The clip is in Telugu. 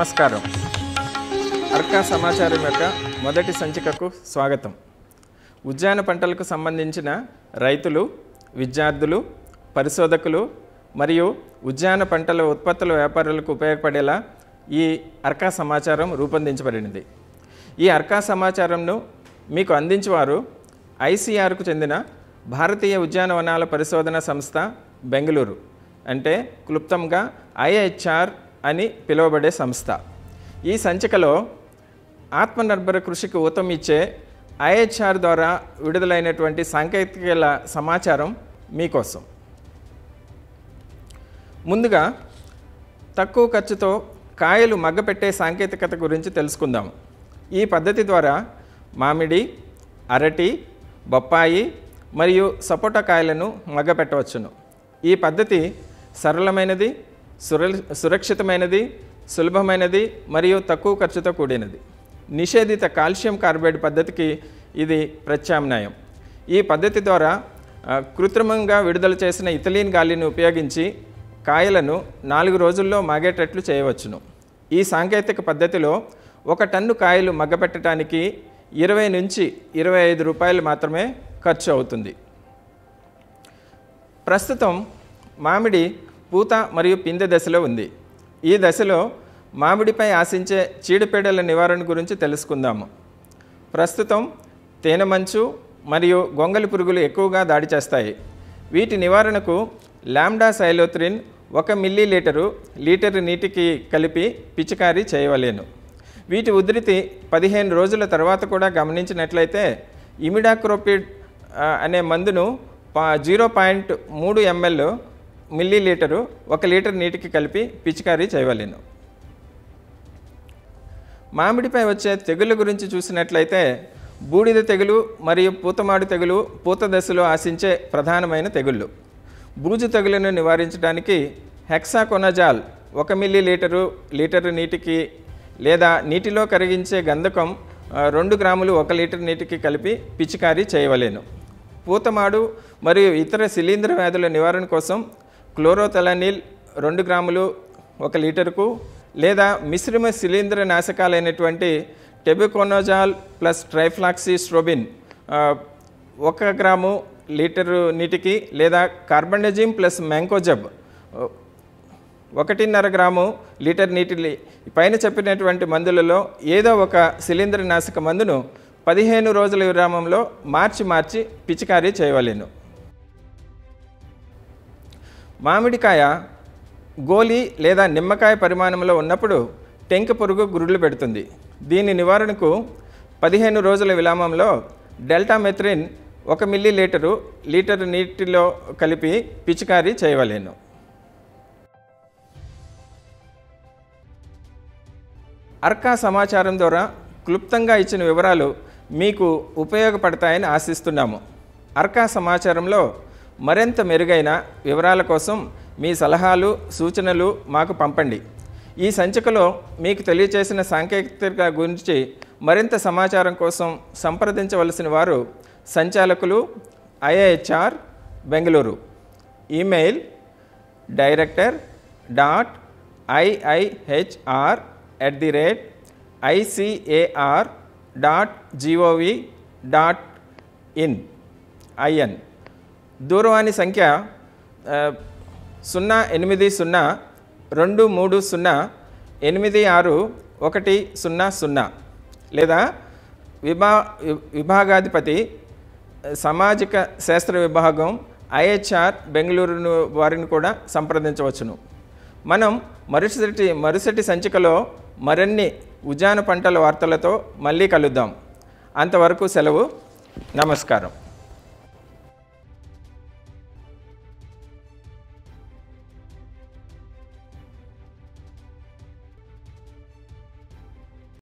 నమస్కారం అర్కా సమాచారం యొక్క మొదటి సంచికకు స్వాగతం ఉద్యాన పంటలకు సంబంధించిన రైతులు విద్యార్థులు పరిశోధకులు మరియు ఉద్యాన పంటల ఉత్పత్తుల వ్యాపారులకు ఉపయోగపడేలా ఈ అర్కా సమాచారం రూపొందించబడినది ఈ అర్కా సమాచారంను మీకు అందించేవారు ఐసీఆర్కు చెందిన భారతీయ ఉద్యానవనాల పరిశోధన సంస్థ బెంగళూరు అంటే క్లుప్తంగా ఐహెచ్ఆర్ అని పిలువబడే సంస్థ ఈ సంచికలో ఆత్మనిర్భర కృషికి ఊతం ఇచ్చే ఐహెచ్ఆర్ ద్వారా విడుదలైనటువంటి సాంకేతికల సమాచారం మీకోసం ముందుగా తక్కువ ఖర్చుతో కాయలు మగ్గపెట్టే సాంకేతికత గురించి తెలుసుకుందాం ఈ పద్ధతి ద్వారా మామిడి అరటి బొప్పాయి మరియు సపోటా కాయలను మగ్గపెట్టవచ్చును ఈ పద్ధతి సరళమైనది సుర సురక్షితమైనది సులభమైనది మరియు తక్కువ ఖర్చుతో కూడినది నిషేధిత కాల్షియం కార్బైడ్ పద్ధతికి ఇది ప్రత్యామ్నాయం ఈ పద్ధతి ద్వారా ఆ, కృత్రిమంగా విడుదల చేసిన ఇథిలీన్ గాలిని ఉపయోగించి కాయలను నాలుగు రోజుల్లో మాగేటట్లు చేయవచ్చును ఈ సాంకేతిక పద్ధతిలో ఒక టన్ను కాయలు మగ్గపెట్టడానికి ఇరవై నుంచి ఇరవై ఐదు రూపాయలు మాత్రమే ఖర్చు అవుతుంది ప్రస్తుతం మామిడి పూత మరియు పిందె దశలో ఉంది ఈ దశలో మామిడిపై ఆశించే చీడపీడల నివారణ గురించి తెలుసుకుందాము ప్రస్తుతం తేనె మంచు మరియు గొంగలి పురుగులు ఎక్కువగా దాడి చేస్తాయి వీటి నివారణకు లామ్డా సైలోత్రిన్ ఒక మిల్లీ లీటరు లీటరు నీటికి కలిపి పిచికారీ చేయవలేను వీటి ఉధృతి పదిహేను రోజుల తర్వాత కూడా గమనించినట్లయితే ఇమిడాక్రోపిడ్ ఆ, అనే మందును పా జీరో పాయింట్ మూడు ఎంఎల్ మిల్లీ లీటరు ఒక లీటర్ నీటికి కలిపి పిచికారీ చేయవలేను మామిడిపై వచ్చే తెగుళ్ళ గురించి చూసినట్లయితే బూడిద తెగులు మరియు పూతమాడు తెగులు పూత దశలో ఆశించే ప్రధానమైన తెగుళ్ళు బూజు తెగులను నివారించడానికి హెక్సాకొనజాల్ ఒక మిల్లీ లీటరు లీటరు నీటికి లేదా నీటిలో కరిగించే గంధకం ఆ, రెండు గ్రాములు ఒక లీటర్ నీటికి కలిపి పిచికారీ చేయవలేను పూతమాడు మరియు ఇతర శిలీంధ్ర వ్యాధుల నివారణ కోసం క్లోరోథెలనిల్ రెండు గ్రాములు ఒక లీటరుకు లేదా మిశ్రమ శిలీంధ్ర నాశకాలైనటువంటి టెబికోనోజాల్ ప్లస్ ట్రైఫ్లాక్సిస్ట్రోబిన్ ఆ, ఒక గ్రాము లీటరు నీటికి లేదా కార్బండజిమ్ ప్లస్ మ్యాంకోజబ్ ఒకటిన్నర గ్రాము లీటర్ నీటి పైన చెప్పినటువంటి మందులలో ఏదో ఒక శిలీంద్ర నాశక మందును పదిహేను రోజుల విరామంలో మార్చి మార్చి పిచికారీ చేయవలెను మామిడికాయ గోలి లేదా నిమ్మకాయ పరిమాణంలో ఉన్నప్పుడు టెంక పురుగు గురుళ్ళు పెడుతుంది దీని నివారణకు పదిహేను రోజుల విరామంలో డెల్టా మెథ్రిన్ ఒక మిల్లీ లీటరు లీటరు నీటిలో కలిపి పిచికారీ చేయవలేను అర్కా సమాచారం ద్వారా క్లుప్తంగా ఇచ్చిన వివరాలు మీకు ఉపయోగపడతాయని ఆశిస్తున్నాము అర్కా సమాచారంలో మరింత మెరుగైన వివరాల కోసం మీ సలహాలు సూచనలు మాకు పంపండి ఈ సంచికలో మీకు తెలియచేసిన సాంకేతికత గురించి మరింత సమాచారం కోసం సంప్రదించవలసిన వారు సంచాలకులు IIHR Bengaluru email director dot IIHR at the rate ICAR dot GOV dot in IN దూరవాణి సంఖ్య ఆ, సున్నా ఎనిమిది సున్నా రెండు మూడు సున్నా ఎనిమిది ఆరు ఒకటి సున్నా సున్నా లేదా విభా విభాగాధిపతి సామాజిక శాస్త్ర విభాగం ఐహెచ్ఆర్ బెంగళూరు వారిని కూడా సంప్రదించవచ్చును మనం మరుసటి మరుసటి సంచికలో మరిన్ని ఉద్యాన పంటల వార్తలతో మళ్ళీ కలుద్దాం అంతవరకు సెలవు నమస్కారం